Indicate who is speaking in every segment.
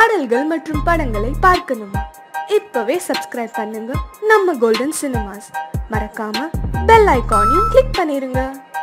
Speaker 1: பாடல்கள் மற்றும் படங்களை பார்க்கணுமா இப்பவே சப்ஸ்கிரைப் பண்ணுங்க நம்ம கோல்டன் சினிமாஸ் மறக்காம பெல் ஐகானையும் கிளிக் பண்ணிருங்க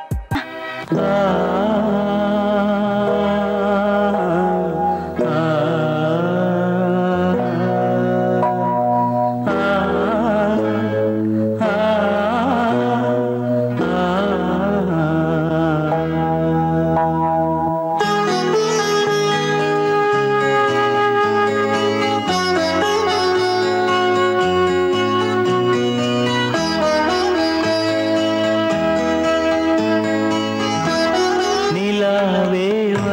Speaker 2: நிலாவேவா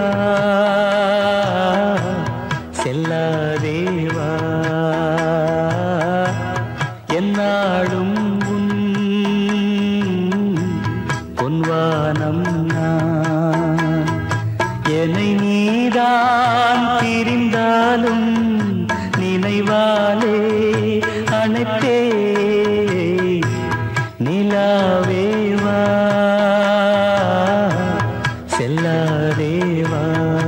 Speaker 2: செல்லாதேவா என்னாடும் உன் பொன்வானம் நான் என்னை நீதான் பிரிந்தாலும் நினைவாலே அணைத்தே நிலாவேவா செல்லாதேவா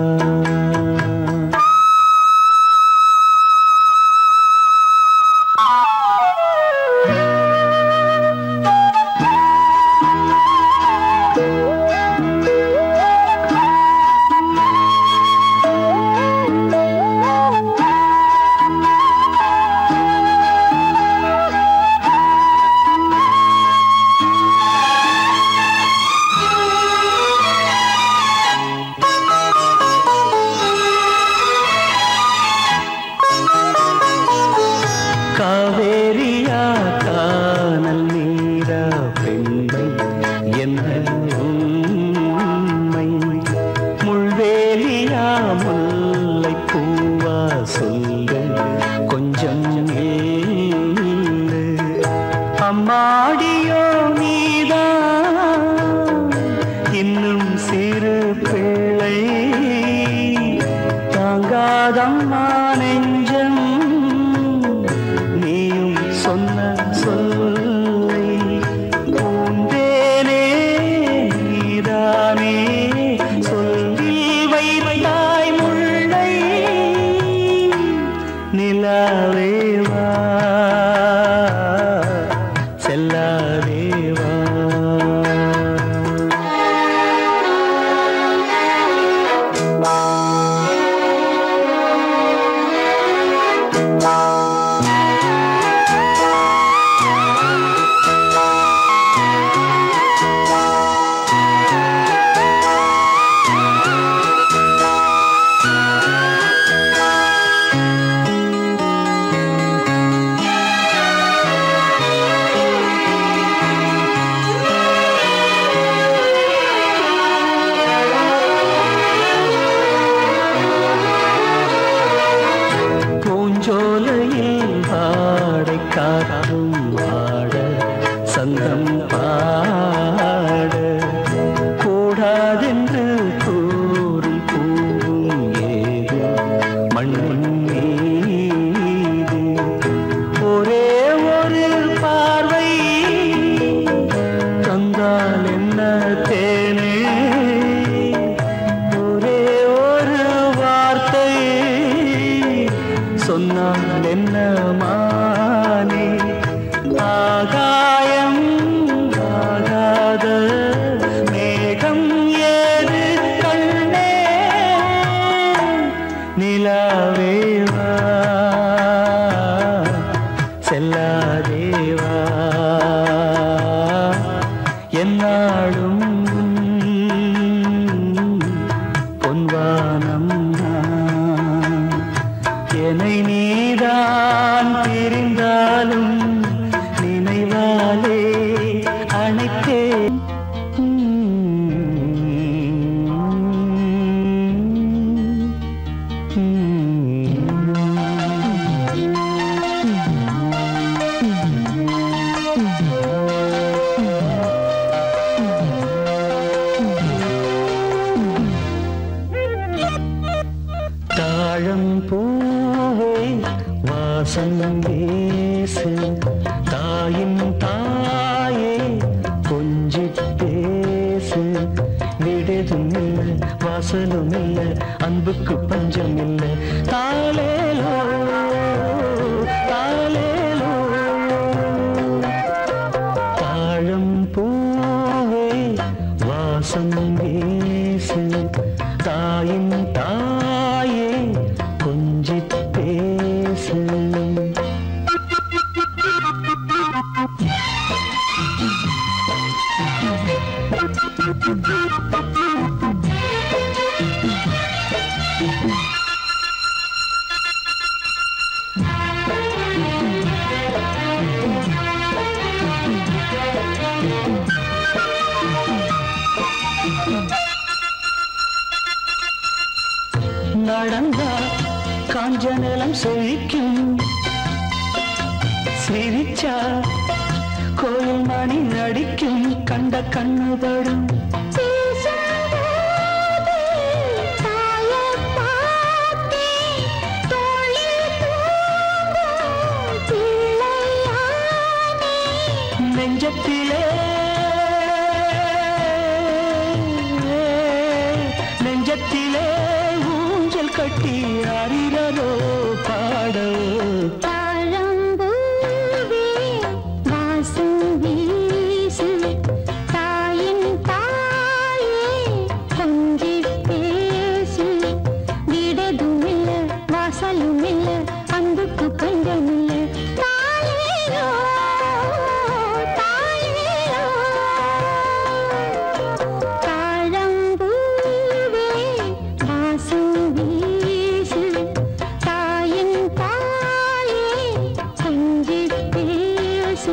Speaker 2: காவேரியா கானல் நீரா பெண்மை என்ன உண்மை முள்வேலியா முல்லை பூவா சொல்லு கொஞ்சம் நில்லு. அம்மாடியோ நீதான் இன்னும் சிறு பிள்ளை தாங்காதம்மா நெஞ்சம் நீயும் சொன்ன சொல்லை பூந்தேனே நீதானே சொல்லில் வைத்தாய் முல்லை நிலாவேவா செல்லாதேவா பூஞ்சோலையில் பாடை காற்றும் பாட சந்தம் பாட கூடாதென்று கூறும் பூவும் ஏது மண்ணின் மீது ஒரே ஒரு பார்வை தந்தால் என்ன தேனே ஒரே ஒரு வார்த்தை சொன்னால் என்ன மானே ஆகாயம் ஆகாத மேகம் ஏது கண்ணே நிலாவேவா செல்லாதேவா என்னாடும் பொன்வானம் நான். என்னை நீதான் பிரிந்தாலும் நினைவாலே அணைத்தே தாழம் பூவே வாசம் வீசு தாயின் தாயே கொஞ்சி பேசு விடுதும் இல்லை வாசலும் இல்லை அன்புக்கு பஞ்சம் இல்லை தாளே நடந்தா காஞ்ச நிலம் செழிக்கும் சிரிச்சா கோயில் மணி அடிக்கும் கண்ட கண்ணுபடும் நெஞ்சத்திலே நெஞ்சத்திலே ஊஞ்சல் கட்டி அறிகிறதோ பாடோ
Speaker 3: வாசலும் இல்ல அன்புக்கு பஞ்சம் இல்ல தாயேயோ தாயேயோ தாழம்பூவே வாசம் வீசு தாயின் தாயே கொஞ்சி பேசு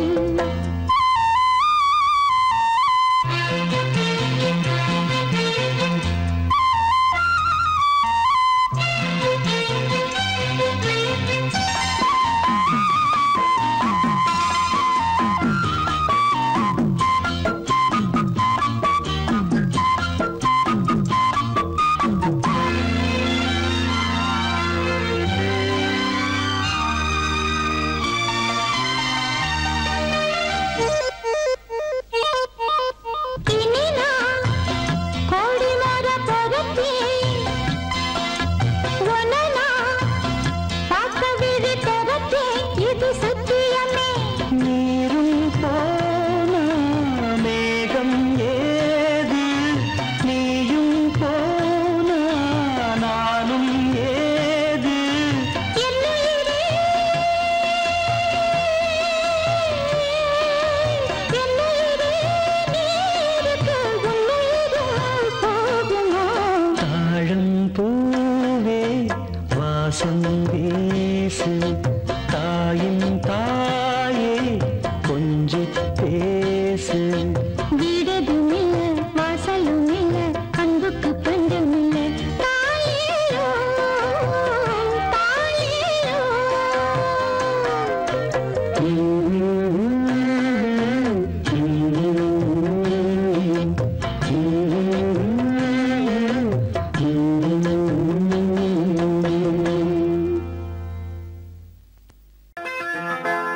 Speaker 3: இனினா கோடி மர பரப்பி ஒனனா பார்க்க விழி திறப்பி இது சத்தியமே
Speaker 2: நீரும் போன மேகம் ஏது நீயும் போன நானும் ஏது
Speaker 3: என்னுயிரே என்னுயிரே நீருக்கு உன்னுயிரும் போகுமோ
Speaker 2: தாழம் பூவே வாசம் வீசு தாயின் தாயே கொஞ்சி பேசு
Speaker 3: வீடதும் இல்ல வாசலும் இல்ல அன்புக்கு பஞ்சம் இல்ல தாயேயோ தாயேயோ
Speaker 2: ஆ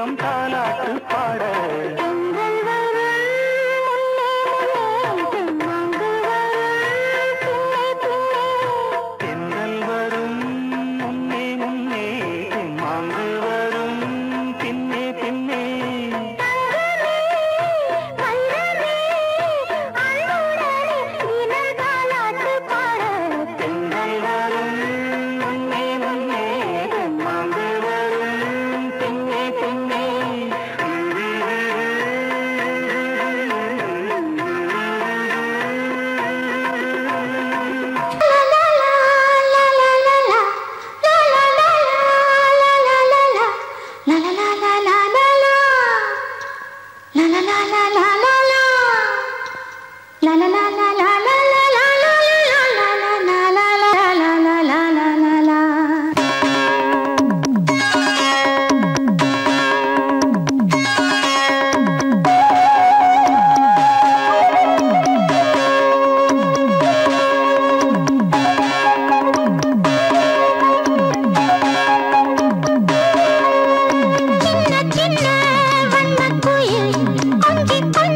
Speaker 2: தெய்வம் தாலாட்டு பாட
Speaker 3: தென்றல் வரும் முன்னே முன்னே தெம்மாங்கு வரும் பின்னே பின்னே
Speaker 2: தென்றல் வரும் முன்னே முன்னே மாங்கு வரும் பின்னே பின்னே தென்றல் வரும் முன்னே முன்னே மாங்கு வரும் பின்னே பின்னே
Speaker 3: சின்ன சின்ன வண்ணக் குயில் கொஞ்சிக்